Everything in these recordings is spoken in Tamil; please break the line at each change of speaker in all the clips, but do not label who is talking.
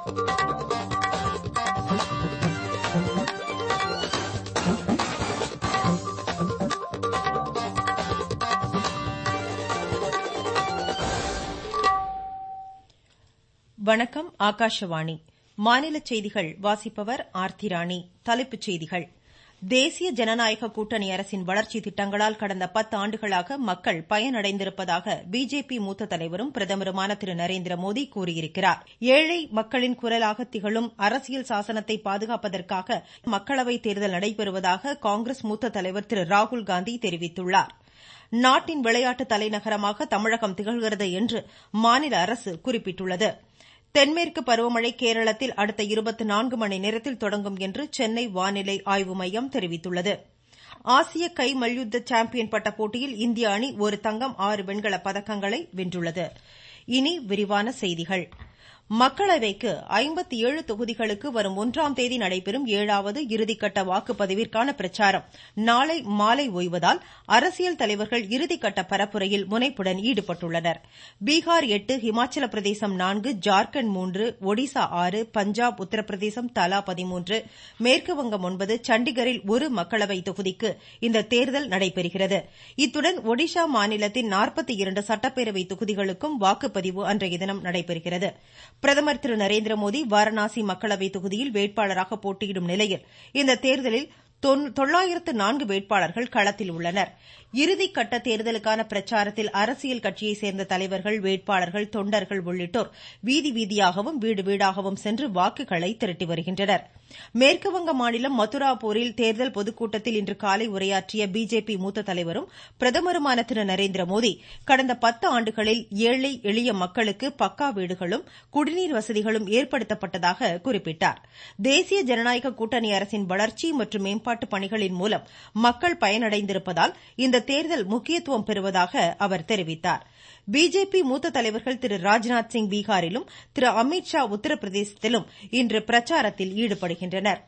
வணக்கம் ஆகாஷவாணி மாநில செய்திகள் வாசிப்பவர் ஆர்த்தி ராணி தலைப்புச் செய்திகள் தேசிய ஜனநாயக கூட்டணி அரசின் வளர்ச்சி திட்டங்களால் கடந்த பத்தாண்டுகளாக மக்கள் பயனடைந்திருப்பதாக பிஜேபி மூத்த தலைவரும் பிரதமருமான திரு நரேந்திர மோடி கூறியிருக்கிறார் ஏழை மக்களின் குரலாக திகழும் அரசியல் சாசனத்தை பாதுகாப்பதற்காக மக்களவைத் தேர்தல் நடைபெறுவதாக காங்கிரஸ் மூத்த தலைவர் திரு ராகுல்காந்தி தெரிவித்துள்ளார் நாட்டின் விளையாட்டு தலைநகரமாக தமிழகம் திகழ்கிறது என்று மாநில அரசு குறிப்பிட்டுள்ளது தென்மேற்கு பருவமழை கேரளத்தில் அடுத்த இருபத்து நான்கு மணி நேரத்தில் தொடங்கும் என்று சென்னை வானிலை ஆய்வு மையம் தெரிவித்துள்ளது ஆசிய கை மல்யுத்த சாம்பியன் பட்ட போட்டியில் இந்திய அணி ஒரு தங்கம் ஆறு வெண்கலப் பதக்கங்களை வென்றுள்ளது இனி விரிவான செய்திகள் மக்களவைக்கு ஐம்பத்தி ஏழு தொகுதிகளுக்கு வரும் ஒன்றாம் தேதி நடைபெறும் ஏழாவது இறுதிக்கட்ட வாக்குப்பதிவிற்கான பிரச்சாரம் நாளை மாலை ஓய்வதால் அரசியல் தலைவர்கள் இறுதிக்கட்ட பரப்புரையில் முனைப்புடன் ஈடுபட்டுள்ளனர் பீகார் எட்டு இமாச்சல பிரதேசம் நான்கு ஜார்க்கண்ட் மூன்று ஒடிசா ஆறு பஞ்சாப் உத்தரப்பிரதேசம் தலா பதிமூன்று மேற்குவங்கம் ஒன்பது சண்டிகரில் ஒரு மக்களவை தொகுதிக்கு இந்த தேர்தல் நடைபெறுகிறது இத்துடன் ஒடிஷா மாநிலத்தின் நாற்பத்தி இரண்டு சட்டப்பேரவை தொகுதிகளுக்கும் வாக்குப்பதிவு அன்றைய தினம் நடைபெறுகிறது பிரதமர் திரு நரேந்திர மோடி வாரணாசி மக்களவை தொகுதியில் வேட்பாளராக போட்டியிடும் நிலையில் இந்த தேர்தலில் தொள்ளாயிரத்து நான்கு வேட்பாளர்கள் களத்தில் உள்ளனர் இறுதிக்கட்ட தேர்தலுக்கான பிரச்சாரத்தில் அரசியல் கட்சியைச் சேர்ந்த தலைவர்கள் வேட்பாளர்கள் தொண்டர்கள் உள்ளிட்டோர் வீதி வீதியாகவும் வீடு வீடாகவும் சென்று வாக்குகளை திரட்டி வருகின்றனர் மேற்குவங்க மாநிலம் மதுராபூரில் தேர்தல் பொதுக்கூட்டத்தில் இன்று காலை உரையாற்றிய பிஜேபி மூத்த தலைவரும் பிரதமருமான திரு நரேந்திர மோடி கடந்த பத்து ஆண்டுகளில் ஏழை எளிய மக்களுக்கு பக்கா வீடுகளும் குடிநீர் வசதிகளும் ஏற்படுத்தப்பட்டதாக குறிப்பிட்டார் தேசிய ஜனநாயக கூட்டணி அரசின் வளர்ச்சி மற்றும் மேம்பாட்டு பணிகளின் மூலம் மக்கள் பயனடைந்திருப்பதால் இந்த தேர்தல் முக்கியத்துவம் பெறுவதாக அவர் தெரிவித்தார் பிஜேபி மூத்த தலைவர்கள் திரு ராஜ்நாத் சிங் பீகாரிலும் திரு அமித் ஷா உத்தரப்பிரதேசத்திலும் இன்று பிரச்சாரத்தில் ஈடுபடுகின்றனர்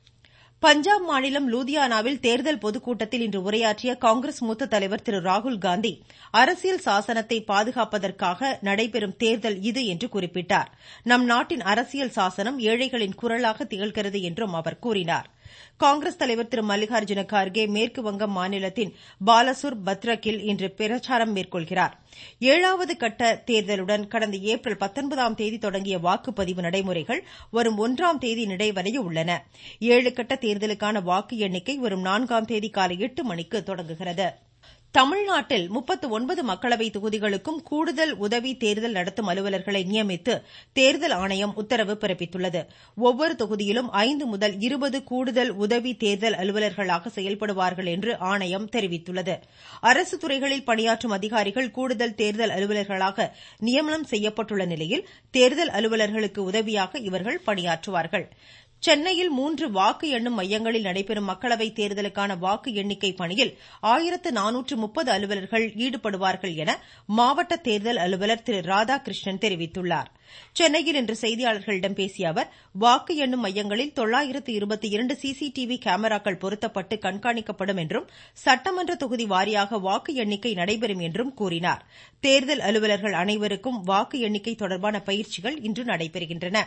பஞ்சாப் மாநிலம் லூதியானாவில் தேர்தல் பொதுக்கூட்டத்தில் இன்று உரையாற்றிய காங்கிரஸ் மூத்த தலைவர் திரு ராகுல்காந்தி அரசியல் சாசனத்தை பாதுகாப்பதற்காக நடைபெறும் தேர்தல் இது என்று குறிப்பிட்டார் நம் நாட்டின் அரசியல் சாசனம் ஏழைகளின் குரலாக திகழ்கிறது என்றும் அவர் கூறினார் காங்கிரஸ் தலைவர் திரு மல்லிகார்ஜுன கார்கே மேற்குவங்கம் மாநிலத்தின் பாலசூர் பத்ரக்கில் இன்று பிரச்சாரம் மேற்கொள்கிறார் ஏழாவது கட்ட தேர்தலுடன் கடந்த ஏப்ரல் பத்தொன்பதாம் தேதி தொடங்கிய வாக்குப்பதிவு நடைமுறைகள் வரும் ஒன்றாம் தேதி நிறைவடைய உள்ளன ஏழு கட்ட தேர்தலுக்கான வாக்கு எண்ணிக்கை வரும் நான்காம் தேதி காலை எட்டு மணிக்கு தொடங்குகிறது தமிழ்நாட்டில் முப்பத்து ஒன்பது மக்களவை தொகுதிகளுக்கும் கூடுதல் உதவி தேர்தல் நடத்தும் அலுவலர்களை நியமித்து தேர்தல் ஆணையம் உத்தரவு பிறப்பித்துள்ளது ஒவ்வொரு தொகுதியிலும் ஐந்து முதல் இருபது கூடுதல் உதவி தேர்தல் அலுவலர்களாக செயல்படுவார்கள் என்று ஆணையம் தெரிவித்துள்ளது அரசு துறைகளில் பணியாற்றும் அதிகாரிகள் கூடுதல் தேர்தல் அலுவலர்களாக நியமனம் செய்யப்பட்டுள்ள நிலையில் தேர்தல் அலுவலர்களுக்கு உதவியாக இவர்கள் பணியாற்றுவார்கள் சென்னையில் மூன்று வாக்கு எண்ணும் மையங்களில் நடைபெறும் மக்களவைத் தேர்தலுக்கான வாக்கு எண்ணிக்கை பணியில் ஆயிரத்து நானூற்று முப்பது அலுவலர்கள் ஈடுபடுவார்கள் என மாவட்ட தேர்தல் அலுவலர் திரு ராதாகிருஷ்ணன் தெரிவித்துள்ளார் சென்னையில் இன்று செய்தியாளர்களிடம் பேசிய அவர் வாக்கு எண்ணும் மையங்களில் தொள்ளாயிரத்து இருபத்தி இரண்டு சிசிடிவி கேமராக்கள் பொருத்தப்பட்டு கண்காணிக்கப்படும் என்றும் சட்டமன்ற தொகுதி வாரியாக வாக்கு எண்ணிக்கை நடைபெறும் என்றும் கூறினார் தேர்தல் அலுவலர்கள் அனைவருக்கும் வாக்கு எண்ணிக்கை தொடர்பான பயிற்சிகள் இன்று நடைபெறுகின்றன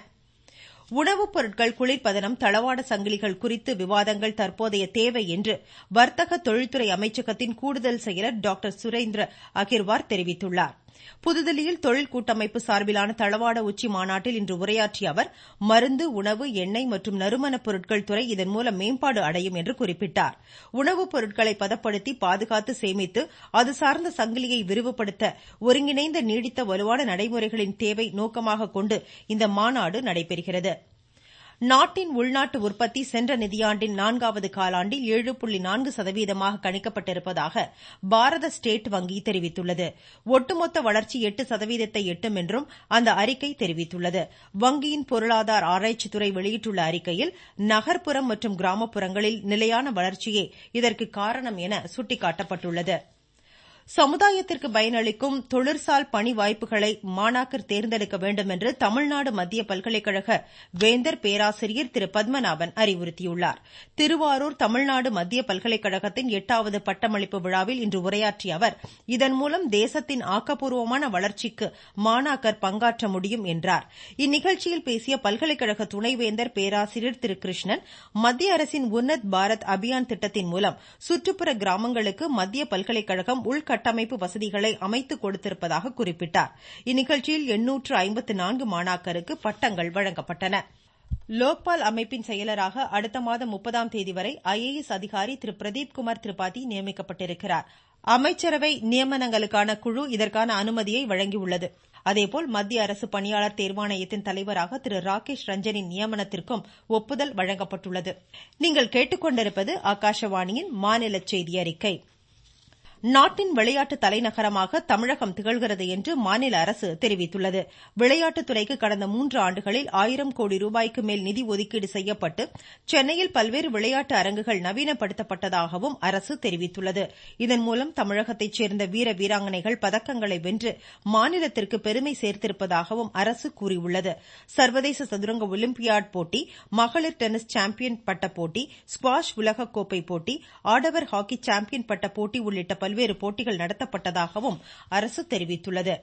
உணவுப் பொருட்கள் குளிர்பதனம் தளவாட சங்கிலிகள் குறித்து விவாதங்கள் தற்போதைய தேவை என்று வர்த்தக தொழில்துறை அமைச்சகத்தின் கூடுதல் செயலர் டாக்டர் சுரேந்திர அகிர்வார் தெரிவித்துள்ளார் புதுதில்லியில் தொழில் கூட்டமைப்பு சார்பிலான தளவாட உச்சி மாநாட்டில் இன்று உரையாற்றிய அவர் மருந்து உணவு எண்ணெய் மற்றும் நறுமணப் பொருட்கள் துறை இதன் மூலம் மேம்பாடு அடையும் என்று குறிப்பிட்டார் உணவுப் பொருட்களை பதப்படுத்தி பாதுகாத்து சேமித்து அது சார்ந்த சங்கிலியை விரிவுபடுத்த ஒருங்கிணைந்த நீடித்த வலுவான நடைமுறைகளின் தேவை நோக்கமாக கொண்டு இந்த மாநாடு நடைபெறுகிறது நாட்டின் உள்நாட்டு உற்பத்தி சென்ற நிதியாண்டின் நான்காவது காலாண்டில் ஏழு புள்ளி நான்கு சதவீதமாக கணிக்கப்பட்டிருப்பதாக பாரத ஸ்டேட் வங்கி தெரிவித்துள்ளது ஒட்டுமொத்த வளர்ச்சி எட்டு சதவீதத்தை எட்டும் என்றும் அந்த அறிக்கை தெரிவித்துள்ளது வங்கியின் பொருளாதார ஆராய்ச்சித்துறை வெளியிட்டுள்ள அறிக்கையில் நகர்ப்புறம் மற்றும் கிராமப்புறங்களில் நிலையான வளர்ச்சியே இதற்கு காரணம் என சுட்டிக்காட்டப்பட்டுள்ளது சமுதாயத்திற்கு பயனளிக்கும் தொழிற்சால் பணி வாய்ப்புகளை மாணாக்கர் தேர்ந்தெடுக்க வேண்டும் என்று தமிழ்நாடு மத்திய பல்கலைக்கழக வேந்தர் பேராசிரியர் திரு பத்மநாபன் அறிவுறுத்தியுள்ளார் திருவாரூர் தமிழ்நாடு மத்திய பல்கலைக்கழகத்தின் எட்டாவது பட்டமளிப்பு விழாவில் இன்று உரையாற்றிய அவர் இதன் மூலம் தேசத்தின் ஆக்கப்பூர்வமான வளர்ச்சிக்கு மாணாக்கர் பங்காற்ற முடியும் என்றார் இந்நிகழ்ச்சியில் பேசிய பல்கலைக்கழக துணைவேந்தர் பேராசிரியர் திரு கிருஷ்ணன் மத்திய அரசின் உன்னத் பாரத் அபியான் திட்டத்தின் மூலம் சுற்றுப்புற கிராமங்களுக்கு மத்திய பல்கலைக்கழகம் உள்கட்ட கட்டமைப்பு வசதிகளை அமைத்துக் கொடுத்திருப்பதாக குறிப்பிட்டார் இந்நிகழ்ச்சியில் எண்ணூற்று ஐம்பத்து நான்கு மாணாக்கருக்கு பட்டங்கள் வழங்கப்பட்டன லோக்பால் அமைப்பின் செயலராக அடுத்த மாதம் முப்பதாம் தேதி வரை ஐஏஎஸ் அதிகாரி திரு பிரதீப் குமார் திரிபாதி நியமிக்கப்பட்டிருக்கிறார் அமைச்சரவை நியமனங்களுக்கான குழு இதற்கான அனுமதியை வழங்கியுள்ளது அதேபோல் மத்திய அரசு பணியாளர் தேர்வாணையத்தின் தலைவராக திரு ராகேஷ் ரஞ்சனின் நியமனத்திற்கும் ஒப்புதல் வழங்கப்பட்டுள்ளது நீங்கள் கேட்டுக்கொண்டிருப்பது ஆகாஷவாணியின் மாநில செய்தி அறிக்கை நாட்டின் விளையாட்டு தலைநகரமாக தமிழகம் திகழ்கிறது என்று மாநில அரசு தெரிவித்துள்ளது விளையாட்டுத்துறைக்கு கடந்த மூன்று ஆண்டுகளில் ஆயிரம் கோடி ரூபாய்க்கு மேல் நிதி ஒதுக்கீடு செய்யப்பட்டு சென்னையில் பல்வேறு விளையாட்டு அரங்குகள் நவீனப்படுத்தப்பட்டதாகவும் அரசு தெரிவித்துள்ளது இதன் மூலம் தமிழகத்தைச் சேர்ந்த வீர வீராங்கனைகள் பதக்கங்களை வென்று மாநிலத்திற்கு பெருமை சேர்த்திருப்பதாகவும் அரசு கூறியுள்ளது சர்வதேச சதுரங்க ஒலிம்பியாட் போட்டி மகளிர் டென்னிஸ் சாம்பியன் பட்ட போட்டி ஸ்குவாஷ் உலகக்கோப்பை போட்டி ஆடவர் ஹாக்கி சாம்பியன் பட்ட போட்டி உள்ளிட்ட பல்வேறு போட்டிகள் நடத்தப்பட்டதாகவும் அரசு தெரிவித்துள்ளது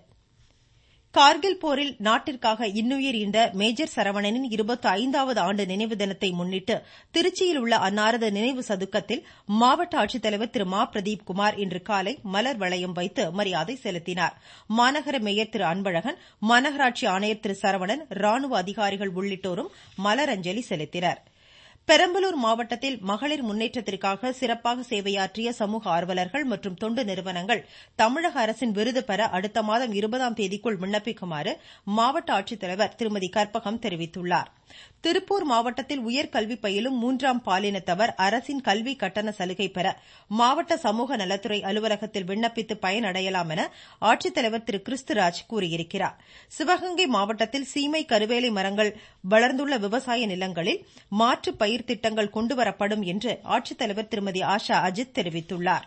கார்கில் போரில் நாட்டிற்காக இன்னுயிர் ஈந்த மேஜர் சரவணனின் இருபத்தி ஐந்தாவது ஆண்டு நினைவு தினத்தை முன்னிட்டு திருச்சியில் உள்ள அன்னாரது நினைவு சதுக்கத்தில் மாவட்ட ஆட்சித்தலைவர் திரு மா பிரதீப் குமார் இன்று காலை மலர் வளையம் வைத்து மரியாதை செலுத்தினார் மாநகர மேயர் திரு அன்பழகன் மாநகராட்சி ஆணையர் திரு சரவணன் ராணுவ அதிகாரிகள் உள்ளிட்டோரும் மலரஞ்சலி செலுத்தினர் பெரம்பலூர் மாவட்டத்தில் மகளிர் முன்னேற்றத்திற்காக சிறப்பாக சேவையாற்றிய சமூக ஆர்வலர்கள் மற்றும் தொண்டு நிறுவனங்கள் தமிழக அரசின் விருது பெற அடுத்த மாதம் இருபதாம் தேதிக்குள் விண்ணப்பிக்குமாறு மாவட்ட ஆட்சித்தலைவர் திருமதி கற்பகம் தெரிவித்துள்ளார் திருப்பூர் மாவட்டத்தில் உயர்கல்வி பயிலும் மூன்றாம் பாலினத்தவர் அரசின் கல்வி கட்டண சலுகை பெற மாவட்ட சமூக நலத்துறை அலுவலகத்தில் விண்ணப்பித்து பயனடையலாம் என ஆட்சித்தலைவர் திரு கிறிஸ்துராஜ் கூறியிருக்கிறார் சிவகங்கை மாவட்டத்தில் சீமை கருவேலை மரங்கள் வளர்ந்துள்ள விவசாய நிலங்களில் மாற்று பயிர் திட்டங்கள் கொண்டுவரப்படும் என்று ஆட்சித்தலைவர் திருமதி ஆஷா அஜித் தெரிவித்துள்ளார்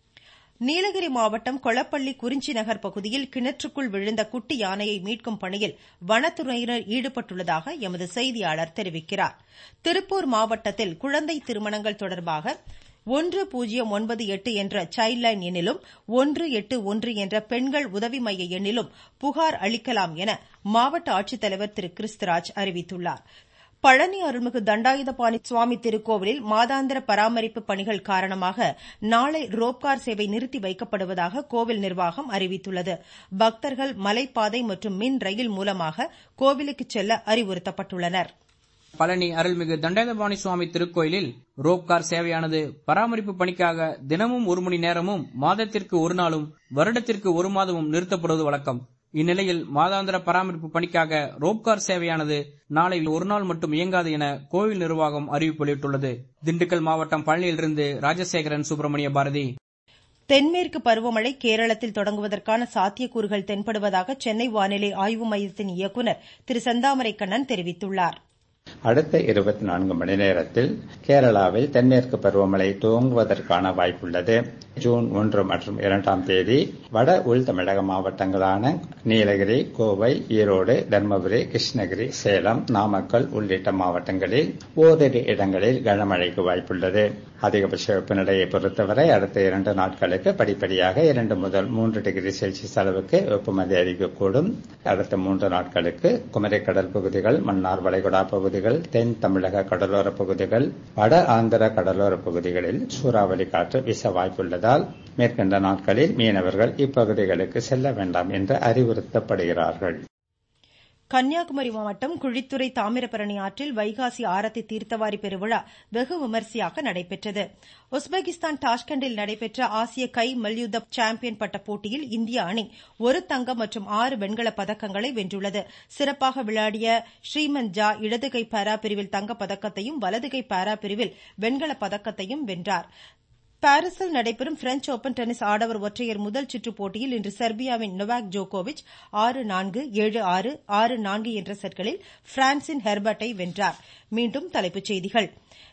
நீலகிரி மாவட்டம் கொளப்பள்ளி குறிஞ்சி நகர் பகுதியில் கிணற்றுக்குள் விழுந்த குட்டி யானையை மீட்கும் பணியில் வனத்துறையினர் ஈடுபட்டுள்ளதாக எமது செய்தியாளர் தெரிவிக்கிறார் திருப்பூர் மாவட்டத்தில் குழந்தை திருமணங்கள் தொடர்பாக ஒன்று பூஜ்ஜியம் ஒன்பது எட்டு என்ற சைல்ட் லைன் எண்ணிலும் ஒன்று எட்டு ஒன்று என்ற பெண்கள் உதவி மைய எண்ணிலும் புகார் அளிக்கலாம் என மாவட்ட ஆட்சித்தலைவர் திரு கிறிஸ்துராஜ் அறிவித்துள்ளார் பழனி அருள்மிகு தண்டாயுதபாணி சுவாமி திருக்கோவிலில் மாதாந்திர பராமரிப்பு பணிகள் காரணமாக நாளை ரோப்கார் சேவை நிறுத்தி வைக்கப்படுவதாக கோவில் நிர்வாகம் அறிவித்துள்ளது பக்தர்கள் மலைப்பாதை மற்றும் மின் ரயில் மூலமாக கோவிலுக்கு செல்ல அறிவுறுத்தப்பட்டுள்ளனர்
பழனி அருள்மிகு தண்டாயுதபாணி சுவாமி திருக்கோயிலில் ரோப்கார் சேவையானது பராமரிப்பு பணிக்காக தினமும் ஒரு மணி நேரமும் மாதத்திற்கு ஒரு நாளும் வருடத்திற்கு ஒரு மாதமும் நிறுத்தப்படுவது வழக்கம் இந்நிலையில் மாதாந்திர பராமரிப்பு பணிக்காக ரோப்கார் சேவையானது நாளை ஒரு நாள் மட்டும் இயங்காது என கோவில் நிர்வாகம் அறிவிப்பு வெளியிட்டுள்ளது திண்டுக்கல் மாவட்டம் பழனியிலிருந்து ராஜசேகரன் சுப்பிரமணிய பாரதி
தென்மேற்கு பருவமழை கேரளத்தில் தொடங்குவதற்கான சாத்தியக்கூறுகள் தென்படுவதாக சென்னை வானிலை ஆய்வு மையத்தின் இயக்குநர் திரு செந்தாமரை கண்ணன் தெரிவித்துள்ளார்
அடுத்த இருபத்தி நான்கு மணி நேரத்தில் கேரளாவில் தென்மேற்கு பருவமழை துவங்குவதற்கான வாய்ப்புள்ளது ஜூன் ஒன்று மற்றும் இரண்டாம் தேதி வட உள் தமிழக மாவட்டங்களான நீலகிரி கோவை ஈரோடு தர்மபுரி கிருஷ்ணகிரி சேலம் நாமக்கல் உள்ளிட்ட மாவட்டங்களில் ஓரிரு இடங்களில் கனமழைக்கு வாய்ப்புள்ளது அதிகபட்ச வெப்பநிலையை பொறுத்தவரை அடுத்த இரண்டு நாட்களுக்கு படிப்படியாக இரண்டு முதல் மூன்று டிகிரி செல்சியஸ் அளவுக்கு வெப்பமதி அதிகக்கூடும் அடுத்த மூன்று நாட்களுக்கு குமரி கடல் பகுதிகள் மன்னார் வளைகுடா பகுதிகள் தென் தமிழக கடலோர பகுதிகள் வட ஆந்திர கடலோர பகுதிகளில் சூறாவளி காற்று வீச வாய்ப்புள்ளதால் மேற்கண்ட நாட்களில் மீனவர்கள் இப்பகுதிகளுக்கு செல்ல வேண்டாம் என்று அறிவுறுத்தப்படுகிறார்கள்
கன்னியாகுமரி மாவட்டம் குழித்துறை தாமிரபரணி ஆற்றில் வைகாசி ஆரத்தி தீர்த்தவாரி பெருவிழா வெகு விமரிசையாக நடைபெற்றது உஸ்பெகிஸ்தான் டாஷ்கண்டில் நடைபெற்ற ஆசிய கை மல்யுத்த சாம்பியன் பட்ட போட்டியில் இந்திய அணி ஒரு தங்கம் மற்றும் ஆறு வெண்கலப் பதக்கங்களை வென்றுள்ளது சிறப்பாக விளையாடிய ஸ்ரீமன் ஜா இடதுகை பாரா பிரிவில் தங்கப் பதக்கத்தையும் வலதுகை பாரா பிரிவில் வெண்கலப் பதக்கத்தையும் வென்றார் பாரிஸில் நடைபெறும் பிரெஞ்ச் ஓபன் டென்னிஸ் ஆடவர் ஒற்றையர் முதல் சுற்றுப் போட்டியில் இன்று செர்பியாவின் நொவாக் ஜோகோவிச் ஆறு நான்கு ஏழு ஆறு ஆறு நான்கு என்ற செட்களில் பிரான்சின் ஹெர்பர்ட்டை வென்றார் மீண்டும் தலைப்புச் செய்திகள்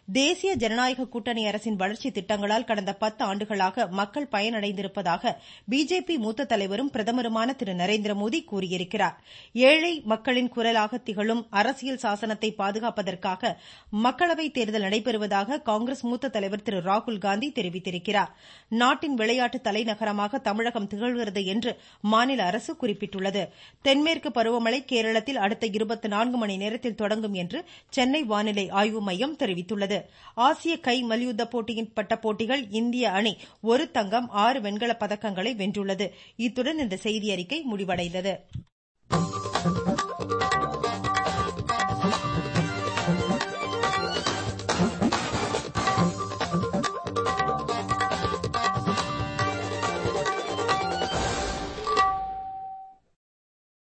தேசிய ஜனநாயக கூட்டணி அரசின் வளர்ச்சி திட்டங்களால் கடந்த பத்து ஆண்டுகளாக மக்கள் பயனடைந்திருப்பதாக பிஜேபி மூத்த தலைவரும் பிரதமருமான திரு நரேந்திரமோடி கூறியிருக்கிறார் ஏழை மக்களின் குரலாக திகழும் அரசியல் சாசனத்தை பாதுகாப்பதற்காக மக்களவைத் தேர்தல் நடைபெறுவதாக காங்கிரஸ் மூத்த தலைவர் திரு ராகுல்காந்தி தெரிவித்திருக்கிறார் நாட்டின் விளையாட்டு தலைநகரமாக தமிழகம் திகழ்கிறது என்று மாநில அரசு குறிப்பிட்டுள்ளது தென்மேற்கு பருவமழை கேரளத்தில் அடுத்த இருபத்தி நான்கு மணி நேரத்தில் தொடங்கும் என்று சென்னை வானிலை ஆய்வு மையம் தெரிவித்துள்ளது ஆசிய கை மல்யுத்த போட்டியின் பட்ட போட்டிகள் இந்திய அணி ஒரு தங்கம் ஆறு வெண்கலப் பதக்கங்களை வென்றுள்ளது இத்துடன் இந்த செய்தியறிக்கை முடிவடைந்தது